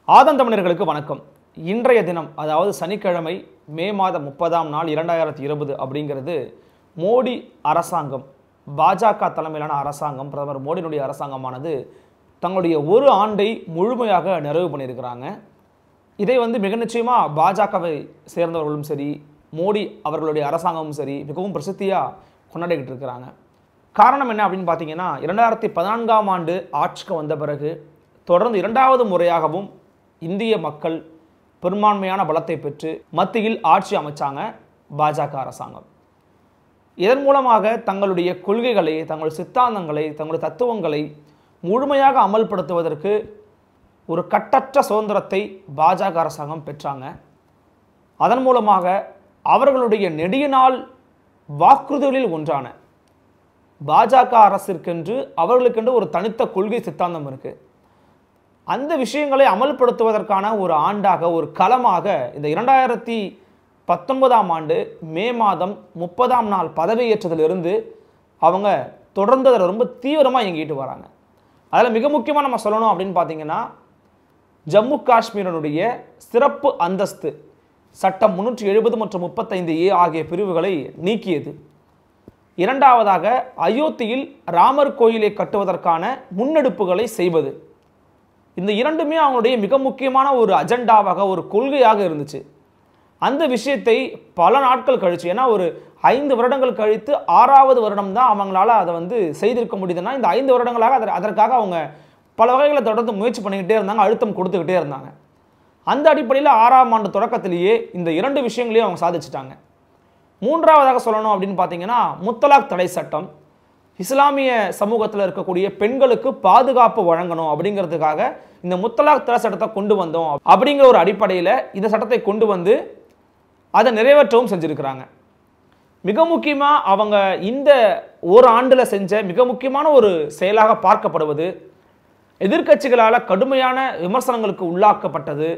ஆதந்தமிழர்களுக்கு வணக்கம் இன்றைய தினம் அதாவது சனிக்கிழமை மே மாதம் முப்பதாம் நாள் இரண்டாயிரத்தி இருபது அப்படிங்கிறது மோடி அரசாங்கம் பாஜக தலைமையிலான அரசாங்கம் பிரதமர் மோடியினுடைய அரசாங்கமானது தங்களுடைய ஒரு ஆண்டை முழுமையாக நிறைவு பண்ணியிருக்கிறாங்க இதை வந்து மிக நிச்சயமாக பாஜகவை சேர்ந்தவர்களும் சரி மோடி அவர்களுடைய அரசாங்கமும் சரி மிகவும் பிரசித்தியாக கொண்டாடிக்கிட்டு இருக்கிறாங்க காரணம் என்ன அப்படின்னு பார்த்தீங்கன்னா இரண்டாயிரத்தி பதினான்காம் ஆண்டு ஆட்சிக்கு வந்த பிறகு தொடர்ந்து இரண்டாவது முறையாகவும் இந்திய மக்கள் பெரும்பான்மையான பலத்தை பெற்று மத்தியில் ஆட்சி அமைச்சாங்க பாஜக அரசாங்கம் இதன் மூலமாக தங்களுடைய கொள்கைகளை தங்கள் சித்தாந்தங்களை தங்களுடைய தத்துவங்களை முழுமையாக அமல்படுத்துவதற்கு ஒரு கட்டற்ற சுதந்திரத்தை பாஜக அரசாங்கம் பெற்றாங்க அதன் மூலமாக அவர்களுடைய நெடிய நாள் வாக்குறுதிகளில் ஒன்றான பாஜக அரசிற்கென்று அவர்களுக்கென்று ஒரு தனித்த கொள்கை சித்தாந்தம் இருக்கு அந்த விஷயங்களை அமல்படுத்துவதற்கான ஒரு ஆண்டாக ஒரு களமாக இந்த இரண்டாயிரத்தி பத்தொன்பதாம் ஆண்டு மே மாதம் முப்பதாம் நாள் பதவியேற்றதிலிருந்து அவங்க தொடர்ந்து அதில் ரொம்ப தீவிரமாக இயங்கிட்டு வராங்க அதில் மிக முக்கியமாக நம்ம சொல்லணும் அப்படின்னு பார்த்தீங்கன்னா ஜம்மு காஷ்மீரனுடைய சிறப்பு அந்தஸ்து சட்டம் முன்னூற்றி எழுபது மற்றும் முப்பத்தைந்து ஏ ஆகிய பிரிவுகளை நீக்கியது இரண்டாவதாக அயோத்தியில் ராமர் கோயிலை கட்டுவதற்கான முன்னெடுப்புகளை செய்வது இந்த இரண்டுமே அவங்களுடைய மிக முக்கியமான ஒரு அஜெண்டாவாக ஒரு கொள்கையாக இருந்துச்சு அந்த விஷயத்தை பல நாட்கள் கழிச்சு ஏன்னா ஒரு ஐந்து வருடங்கள் கழித்து ஆறாவது வருடம் தான் அவங்களால அதை வந்து செய்திருக்க முடியுதுன்னா இந்த ஐந்து வருடங்களாக அதற்கு- அதற்காக அவங்க பல வகைகளை தொடர்ந்து முயற்சி பண்ணிக்கிட்டே இருந்தாங்க அழுத்தம் கொடுத்துக்கிட்டே இருந்தாங்க அந்த அடிப்படையில் ஆறாம் ஆண்டு தொடக்கத்திலேயே இந்த இரண்டு விஷயங்களையும் அவங்க சாதிச்சிட்டாங்க மூன்றாவதாக சொல்லணும் அப்படின்னு பார்த்தீங்கன்னா முத்தலாக் தடை சட்டம் இஸ்லாமிய சமூகத்தில் இருக்கக்கூடிய பெண்களுக்கு பாதுகாப்பு வழங்கணும் அப்படிங்கிறதுக்காக இந்த முத்தலாக் தடை சட்டத்தை கொண்டு வந்தோம் அப்படிங்கிற ஒரு அடிப்படையில் இந்த சட்டத்தை கொண்டு வந்து அதை நிறைவேற்றவும் செஞ்சுருக்கிறாங்க மிக முக்கியமாக அவங்க இந்த ஒரு ஆண்டில் செஞ்ச மிக முக்கியமான ஒரு செயலாக பார்க்கப்படுவது எதிர்க்கட்சிகளால் கடுமையான விமர்சனங்களுக்கு உள்ளாக்கப்பட்டது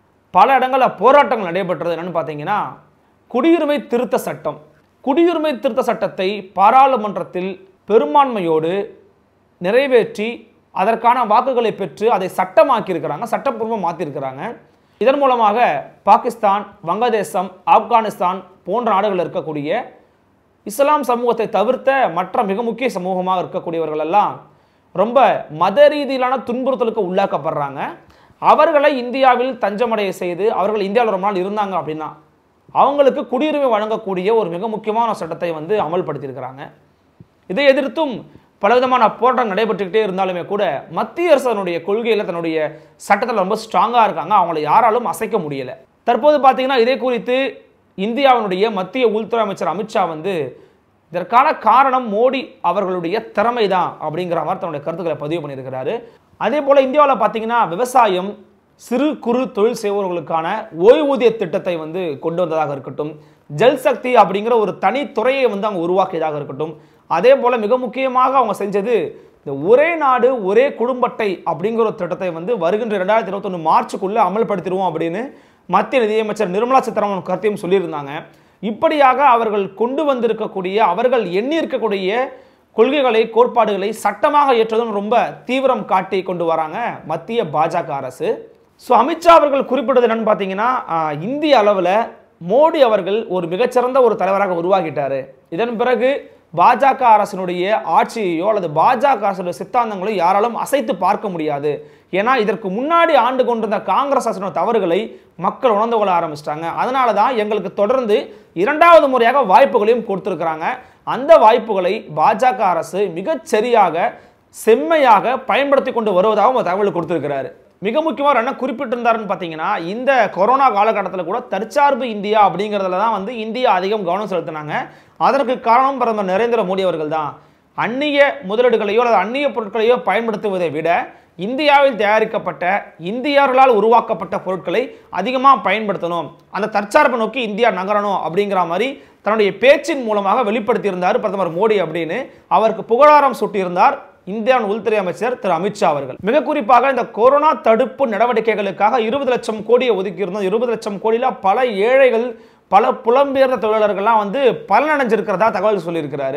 பல இடங்களில் போராட்டங்கள் நடைபெற்றது என்னன்னு பார்த்தீங்கன்னா குடியுரிமை திருத்த சட்டம் குடியுரிமை திருத்த சட்டத்தை பாராளுமன்றத்தில் பெரும்பான்மையோடு நிறைவேற்றி அதற்கான வாக்குகளை பெற்று அதை சட்டமாக்கியிருக்கிறாங்க சட்டப்பூர்வம் மாற்றிருக்கிறாங்க இதன் மூலமாக பாகிஸ்தான் வங்கதேசம் ஆப்கானிஸ்தான் போன்ற நாடுகளில் இருக்கக்கூடிய இஸ்லாம் சமூகத்தை தவிர்த்த மற்ற மிக முக்கிய சமூகமாக இருக்கக்கூடியவர்கள் எல்லாம் ரொம்ப மத ரீதியிலான துன்புறுத்தலுக்கு உள்ளாக்கப்படுறாங்க அவர்களை இந்தியாவில் தஞ்சமடைய செய்து அவர்கள் இந்தியாவில் ரொம்ப நாள் இருந்தாங்க அப்படின்னா அவங்களுக்கு குடியுரிமை வழங்கக்கூடிய ஒரு மிக முக்கியமான சட்டத்தை வந்து அமல்படுத்தியிருக்கிறாங்க இதை எதிர்த்தும் பலவிதமான போராட்டம் நடைபெற்றுக்கிட்டே இருந்தாலுமே கூட மத்திய அரசு தன்னுடைய கொள்கையில் தன்னுடைய சட்டத்தில் ரொம்ப ஸ்ட்ராங்காக இருக்காங்க அவங்களை யாராலும் அசைக்க முடியல தற்போது பார்த்தீங்கன்னா இதே குறித்து இந்தியாவினுடைய மத்திய உள்துறை அமைச்சர் அமித்ஷா வந்து இதற்கான காரணம் மோடி அவர்களுடைய திறமை தான் அப்படிங்கிற மாதிரி தன்னுடைய கருத்துக்களை பதிவு பண்ணியிருக்கிறாரு அதே போல் இந்தியாவில் பார்த்தீங்கன்னா விவசாயம் சிறு குறு தொழில் செய்பவர்களுக்கான ஓய்வூதிய திட்டத்தை வந்து கொண்டு வந்ததாக இருக்கட்டும் ஜல் சக்தி அப்படிங்கிற ஒரு தனி துறையை வந்து அவங்க உருவாக்கியதாக இருக்கட்டும் அதே போல் மிக முக்கியமாக அவங்க செஞ்சது இந்த ஒரே நாடு ஒரே குடும்ப அட்டை அப்படிங்கிற ஒரு திட்டத்தை வந்து வருகின்ற ரெண்டாயிரத்தி இருபத்தொன்று மார்ச்சுக்குள்ளே அமல்படுத்திடுவோம் அப்படின்னு மத்திய நிதியமைச்சர் நிர்மலா சீதாராமன் கருத்தையும் சொல்லியிருந்தாங்க இப்படியாக அவர்கள் கொண்டு வந்திருக்கக்கூடிய அவர்கள் எண்ணி இருக்கக்கூடிய கொள்கைகளை கோட்பாடுகளை சட்டமாக ஏற்றதும் ரொம்ப தீவிரம் காட்டி கொண்டு வராங்க மத்திய பாஜக அரசு ஸோ அமித்ஷா அவர்கள் குறிப்பிட்டது என்னன்னு பார்த்தீங்கன்னா ஆஹ், இந்திய அளவில் மோடி அவர்கள் ஒரு மிகச்சிறந்த ஒரு தலைவராக உருவாகிட்டாரு இதன் பிறகு பாஜக அரசினுடைய ஆட்சியையோ அல்லது பாஜக அரசுடைய சித்தாந்தங்களை யாராலும் அசைத்து பார்க்க முடியாது ஏன்னா இதற்கு முன்னாடி ஆண்டு கொண்டிருந்த காங்கிரஸ் அரசின தவறுகளை மக்கள் உணர்ந்து கொள்ள ஆரம்பிச்சிட்டாங்க அதனால தான் எங்களுக்கு தொடர்ந்து இரண்டாவது முறையாக வாய்ப்புகளையும் கொடுத்துருக்குறாங்க அந்த வாய்ப்புகளை பாஜக அரசு மிகச் சரியாக செம்மையாக பயன்படுத்தி கொண்டு வருவதாகவும் ஒரு தகவல் கொடுத்திருக்கிறாரு மிக முக்கியமாக அவர் என்ன குறிப்பிட்டிருந்தாருன்னு பார்த்தீங்கன்னா இந்த கொரோனா காலகட்டத்தில் கூட தற்சார்பு இந்தியா அப்படிங்கிறதுல தான் வந்து இந்தியா அதிகம் கவனம் செலுத்தினாங்க அதற்கு காரணம் பிரதமர் நரேந்திர மோடி அவர்கள் தான் அந்நிய முதலீடுகளையோ அல்லது அந்நிய பொருட்களையோ பயன்படுத்துவதை விட இந்தியாவில் தயாரிக்கப்பட்ட இந்தியர்களால் உருவாக்கப்பட்ட பொருட்களை அதிகமாக பயன்படுத்தணும் அந்த தற்சார்பை நோக்கி இந்தியா நகரணும் அப்படிங்கிற மாதிரி தன்னுடைய பேச்சின் மூலமாக வெளிப்படுத்தியிருந்தார் பிரதமர் மோடி அப்படின்னு அவருக்கு புகழாரம் சூட்டியிருந்தார் இந்தியாவின் உள்துறை அமைச்சர் திரு அமித்ஷா அவர்கள் மிக குறிப்பாக இந்த கொரோனா தடுப்பு நடவடிக்கைகளுக்காக இருபது லட்சம் கோடியை ஒதுக்கியிருந்தோம் இருபது லட்சம் கோடியில் பல ஏழைகள் பல புலம்பெயர்ந்த தொழிலாளர்கள்லாம் வந்து பலனடைஞ்சிருக்கிறதா தகவல் சொல்லியிருக்கிறாரு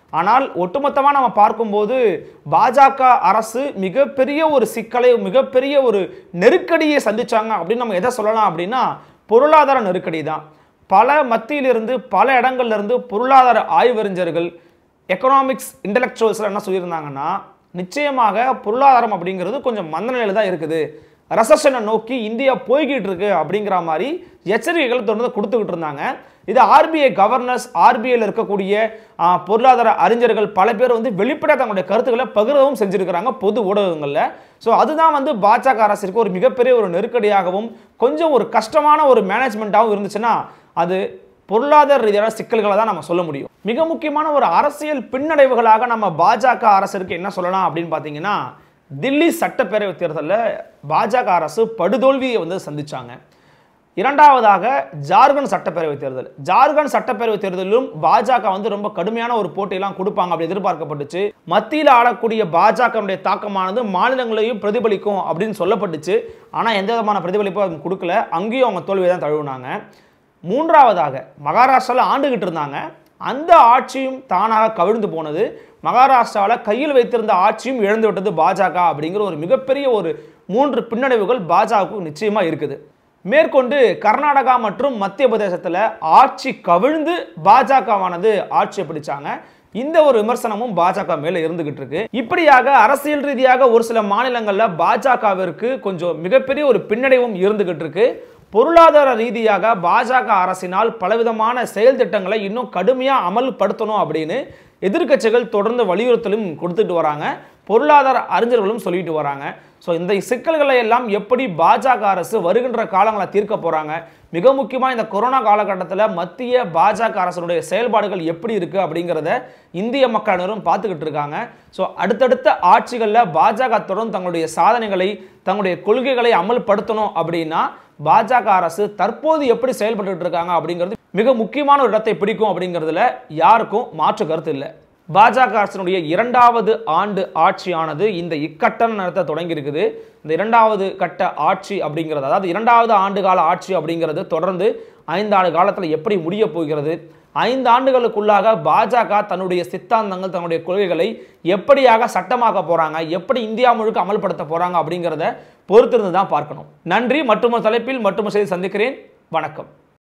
ஆனால் ஒட்டுமொத்தமாக நம்ம பார்க்கும்போது பாஜக அரசு மிகப்பெரிய ஒரு சிக்கலை மிகப்பெரிய ஒரு நெருக்கடியை சந்திச்சாங்க அப்படின்னு நம்ம எதை சொல்லலாம் அப்படின்னா பொருளாதார நெருக்கடி தான் பல மத்தியிலிருந்து பல இடங்கள்ல இருந்து பொருளாதார ஆய்வறிஞர்கள் எக்கனாமிக்ஸ் இன்டலெக்சுவல்ஸ்லாம் என்ன சொல்லியிருந்தாங்கன்னா நிச்சயமாக பொருளாதாரம் அப்படிங்கிறது கொஞ்சம் மந்த நிலையில் தான் இருக்குது ரெசஷனை நோக்கி இந்தியா போய்கிட்டு இருக்கு அப்படிங்கிற மாதிரி எச்சரிக்கைகள் தொடர்ந்து கொடுத்துக்கிட்டு இருந்தாங்க இது ஆர்பிஐ கவர்னர்ஸ் ஆர்பிஐல இருக்கக்கூடிய ஆ, பொருளாதார அறிஞர்கள் பல பேர் வந்து வெளிப்படையாக தங்களுடைய கருத்துக்களை பகிரவும் செஞ்சிருக்கிறாங்க பொது ஊடகங்களில் ஸோ அதுதான் வந்து பாஜக அரசிற்கு ஒரு மிகப்பெரிய ஒரு நெருக்கடியாகவும் கொஞ்சம் ஒரு கஷ்டமான ஒரு மேனேஜ்மெண்ட்டாகவும் இருந்துச்சுன்னா அது பொருளாதார ரீதியான சிக்கல்களை தான் நம்ம சொல்ல முடியும் மிக முக்கியமான ஒரு அரசியல் பின்னடைவுகளாக நம்ம பாஜக அரசிற்கு என்ன சொல்லலாம் அப்படின்னு பார்த்தீங்கன்னா தில்லி சட்டப்பேரவை தேர்தலில் பாஜக அரசு படுதோல்வியை வந்து சந்திச்சாங்க இரண்டாவதாக ஜார்க்கண்ட் சட்டப்பேரவை தேர்தல் ஜார்க்கண்ட் சட்டப்பேரவை தேர்தலிலும் பாஜக வந்து ரொம்ப கடுமையான ஒரு போட்டியெல்லாம் கொடுப்பாங்க அப்படி எதிர்பார்க்கப்பட்டுச்சு மத்தியில் ஆளக்கூடிய பாஜகவுடைய தாக்கமானது மாநிலங்களையும் பிரதிபலிக்கும் அப்படின்னு சொல்லப்பட்டுச்சு ஆனால் எந்த விதமான பிரதிபலிப்பும் அவங்க கொடுக்கல அங்கேயும் அவங்க தோல்வியை தான் தழுவினாங்க மூன்றாவதாக மகாராஷ்டிராவில் ஆண்டுகிட்டு இருந்தாங்க அந்த ஆட்சியும் தானாக கவிழ்ந்து போனது மகாராஷ்டிராவில் கையில் வைத்திருந்த ஆட்சியும் இழந்து விட்டது பாஜக அப்படிங்கிற ஒரு மிகப்பெரிய ஒரு மூன்று பின்னடைவுகள் பாஜகவுக்கு நிச்சயமாக இருக்குது மேற்கொண்டு கர்நாடகா மற்றும் மத்திய பிரதேசத்தில் ஆட்சி கவிழ்ந்து பாஜகவானது ஆட்சியை பிடிச்சாங்க இந்த ஒரு விமர்சனமும் பாஜக மேல இருந்துகிட்டு இருக்கு இப்படியாக அரசியல் ரீதியாக ஒரு சில மாநிலங்கள்ல பாஜகவிற்கு கொஞ்சம் மிகப்பெரிய ஒரு பின்னடைவும் இருந்துகிட்டு இருக்கு பொருளாதார ரீதியாக பாஜக அரசினால் பலவிதமான செயல் திட்டங்களை இன்னும் கடுமையாக அமல்படுத்தணும் அப்படின்னு எதிர்க்கட்சிகள் தொடர்ந்து வலியுறுத்தலும் கொடுத்துட்டு வராங்க பொருளாதார அறிஞர்களும் சொல்லிட்டு வராங்க ஸோ இந்த சிக்கல்களை எல்லாம் எப்படி பாஜக அரசு வருகின்ற காலங்களை தீர்க்க போறாங்க மிக முக்கியமாக இந்த கொரோனா காலகட்டத்தில் மத்திய பாஜக அரசனுடைய செயல்பாடுகள் எப்படி இருக்கு அப்படிங்கிறத இந்திய மக்கள் அனைவரும் பார்த்துக்கிட்டு இருக்காங்க ஸோ அடுத்தடுத்த ஆட்சிகளில் பாஜக தொடர்ந்து தங்களுடைய சாதனைகளை தங்களுடைய கொள்கைகளை அமல்படுத்தணும் அப்படின்னா பாஜக அரசு தற்போது எப்படி செயல்பட்டு இருக்காங்க அப்படிங்கிறது மிக முக்கியமான ஒரு இடத்தை பிடிக்கும் அப்படிங்கிறதுல யாருக்கும் மாற்று கருத்து இல்லை பாஜக அரசினுடைய இரண்டாவது ஆண்டு ஆட்சியானது இந்த இக்கட்டான நேரத்தை தொடங்கி இருக்குது இந்த இரண்டாவது கட்ட ஆட்சி அப்படிங்கிறது அதாவது இரண்டாவது ஆண்டு கால ஆட்சி அப்படிங்கிறது தொடர்ந்து ஐந்து ஆண்டு காலத்தில் எப்படி முடிய போகிறது ஐந்து ஆண்டுகளுக்குள்ளாக பாஜக தன்னுடைய சித்தாந்தங்கள் தன்னுடைய கொள்கைகளை எப்படியாக சட்டமாக்க போறாங்க எப்படி இந்தியா முழுக்க அமல்படுத்த போறாங்க அப்படிங்கிறத பொறுத்திருந்து தான் பார்க்கணும் நன்றி மற்றும் தலைப்பில் மற்றும் செய்தி சந்திக்கிறேன் வணக்கம்